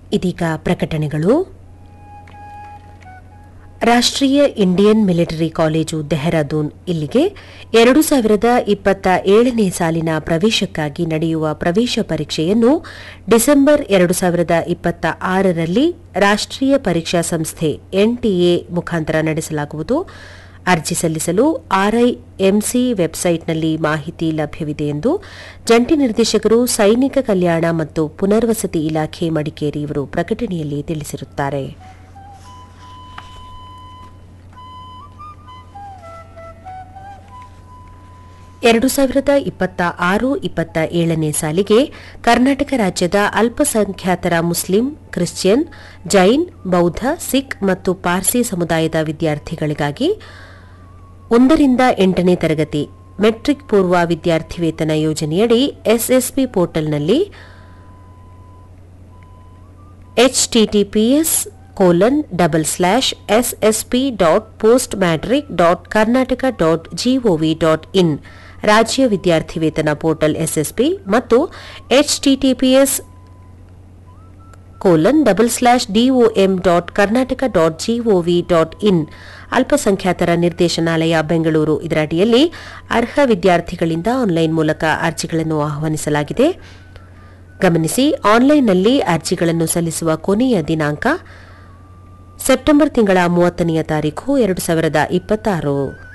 ಇದೀಗ ಪ್ರಕಟಣೆಗಳು ರಾಷ್ಟ್ರೀಯ ಇಂಡಿಯನ್ ಮಿಲಿಟರಿ ಕಾಲೇಜು ದೆಹರಾದೂನ್ ಇಲ್ಲಿಗೆ ಎರಡು ಸಾವಿರದ ಇಪ್ಪತ್ತ ಏಳನೇ ಸಾಲಿನ ಪ್ರವೇಶಕ್ಕಾಗಿ ನಡೆಯುವ ಪ್ರವೇಶ ಪರೀಕ್ಷೆಯನ್ನು ಡಿಸೆಂಬರ್ ಎರಡು ಸಾವಿರದ ಇಪ್ಪತ್ತ ಆರರಲ್ಲಿ ರಾಷ್ಟ್ರೀಯ ಪರೀಕ್ಷಾ ಸಂಸ್ಥೆ ಎನ್ಟಿಎ ಮುಖಾಂತರ ನಡೆಸಲಾಗುವುದು ಅರ್ಜಿ ಸಲ್ಲಿಸಲು ಆರ್ಐಎಂಸಿ ವೆಬ್ಸೈಟ್ನಲ್ಲಿ ಮಾಹಿತಿ ಲಭ್ಯವಿದೆ ಎಂದು ಜಂಟಿ ನಿರ್ದೇಶಕರು ಸೈನಿಕ ಕಲ್ಯಾಣ ಮತ್ತು ಪುನರ್ವಸತಿ ಇಲಾಖೆ ಮಡಿಕೇರಿ ಇವರು ಪ್ರಕಟಣೆಯಲ್ಲಿ ತಿಳಿಸಿರುತ್ತಾರೆ ಎರಡು ಸಾವಿರದ ಇಪ್ಪತ್ತ ಆರು ಇಪ್ಪತ್ತ ಏಳನೇ ಸಾಲಿಗೆ ಕರ್ನಾಟಕ ರಾಜ್ಯದ ಅಲ್ಪಸಂಖ್ಯಾತರ ಮುಸ್ಲಿಂ ಕ್ರಿಶ್ಚಿಯನ್ ಜೈನ್ ಬೌದ್ಧ ಸಿಖ್ ಮತ್ತು ಪಾರ್ಸಿ ಸಮುದಾಯದ ವಿದ್ಯಾರ್ಥಿಗಳಿಗಾಗಿ ಒಂದರಿಂದ ಎಂಟನೇ ತರಗತಿ ಮೆಟ್ರಿಕ್ ಪೂರ್ವ ವಿದ್ಯಾರ್ಥಿ ವೇತನ ಯೋಜನೆಯಡಿ ಎಸ್ಎಸ್ಪಿ ಪೋರ್ಟಲ್ನಲ್ಲಿ HTTPS colon double slash SSP dot post matric dot Karnataka dot GOV dot in ರಾಜ್ಯ ವಿದ್ಯಾರ್ಥಿ ವೇತನ ಪೋರ್ಟಲ್ ಎಸ್ಎಸ್ಪಿ ಮತ್ತು HTTPS colon double slash DOM dot Karnataka dot GOV dot in ಅಲ್ಪಸಂಖ್ಯಾತರ ನಿರ್ದೇಶನಾಲಯ ಬೆಂಗಳೂರು ಇದರ ಅಡಿಯಲ್ಲಿ ಅರ್ಹ ವಿದ್ಯಾರ್ಥಿಗಳಿಂದ ಆನ್ಲೈನ್ ಮೂಲಕ ಅರ್ಜಿಗಳನ್ನು ಆಹ್ವಾನಿಸಲಾಗಿದೆ ಗಮನಿಸಿ ಆನ್ಲೈನ್ನಲ್ಲಿ ಅರ್ಜಿಗಳನ್ನು ಸಲ್ಲಿಸುವ ಕೊನೆಯ ದಿನಾಂಕ ಸೆಪ್ಟೆಂಬರ್ ತಿಂಗಳ ಮೂವತ್ತನೆಯ ತಾರೀಖು ಎರಡು ಸಾವಿರದ ಇಪ್ಪತ್ತಾರು